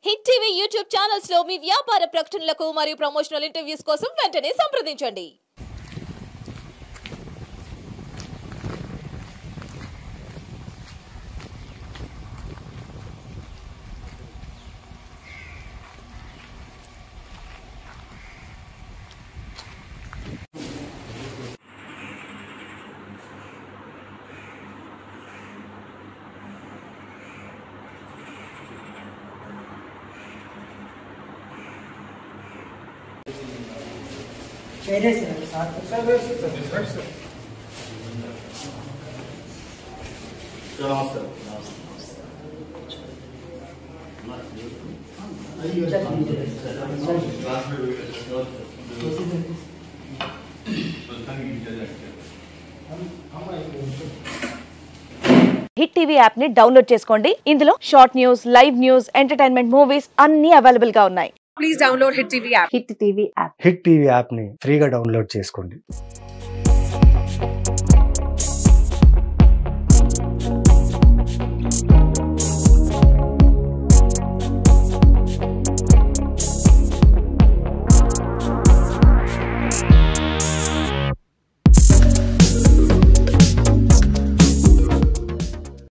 Hit TV YouTube channels లో మీ వ్యాపార ప్రకటనలకు మరియు ప్రమోషనల్ ఇంటర్వ్యూస్ కోసం వెంటనే సంప్రదించండి చేరేసారు సార్ నమస్తే హిట్ టీవీ యాప్ ని డౌన్లోడ్ చేసుకోండి ఇందులో short news live news entertainment movies అన్ని అవైలబుల్ గా ఉన్నాయి please download Hit TV app. Hit TV app hit TV యాప్ని ఫ్రీగా డౌన్లోడ్ చేసుకోండి